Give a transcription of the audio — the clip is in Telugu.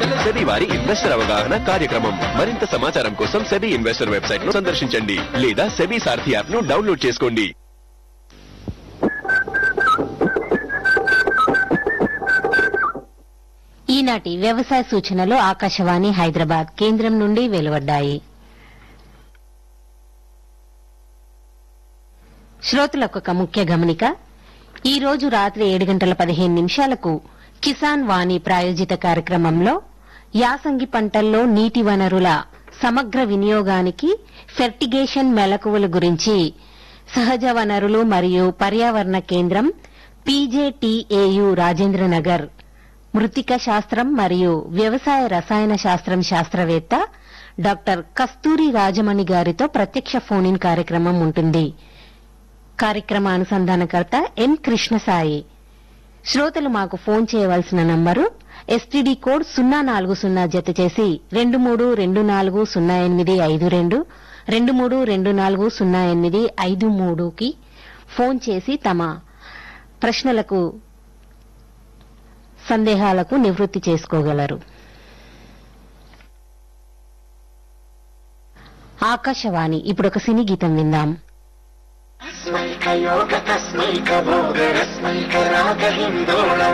సెబీ వారి ఇన్వెస్టర్ అవగాహన కార్యక్రమం మరింత సమాచారం కోసం సెబీ ఇన్వెస్టర్ వెబ్సైట్ ను సందర్శించండి లేదా సెబీ సారథి యాప్ ను డౌన్లోడ్ చేసుకోండి ఈనాటి వ్యవసాయ సూచనలు ఆకాశవాణి హైదరాబాద్ కేంద్రం నుండి వెలువడ్డాయి శ్రోతలకు ఒక ముఖ్య గమనిక ఈ రోజు రాత్రి ఏడు గంటల పదిహేను నిమిషాలకు కిసాన్ వాణి ప్రాయోజిత కార్యక్రమంలో యాసంగి పంటల్లో నీటి వనరుల సమగ్ర వినియోగానికి ఫెర్టిగేషన్ మెలకువల గురించి సహజ వనరులు మరియు పర్యావరణ కేంద్రం పీజేటీఏయు రాజేంద్రనగర్ మృతిక శాస్త్రం మరియు వ్యవసాయ రసాయన శాస్త్రం శాస్త్రవేత్త డాక్టర్ కస్తూరి రాజమణి గారితో ప్రత్యక్ష ఫోన్ ఇన్ కార్యక్రమం ఉంటుంది కార్యక్రమ అనుసంధానకర్త ఎన్ కృష్ణసాయి శ్రోతలు మాకు ఫోన్ చేయవలసిన నంబరు ఎస్టీడీ కోడ్ సున్నా నాలుగు సున్నా జత చేసి రెండు మూడు రెండు నాలుగు సున్నా ఎనిమిది ఐదు రెండు రెండు మూడు రెండు నాలుగు సున్నా ఎనిమిది ఐదు మూడుకి ఫోన్ చేసి తమ ప్రశ్నలకు సందేహాలకు నివృత్తి చేసుకోగలరు ఆకాశవాణి ఇప్పుడు ఒక సినీ గీతం విందాం तस्मैकयोग तस्मैकभोग रस्मैकरागहिन्दोळ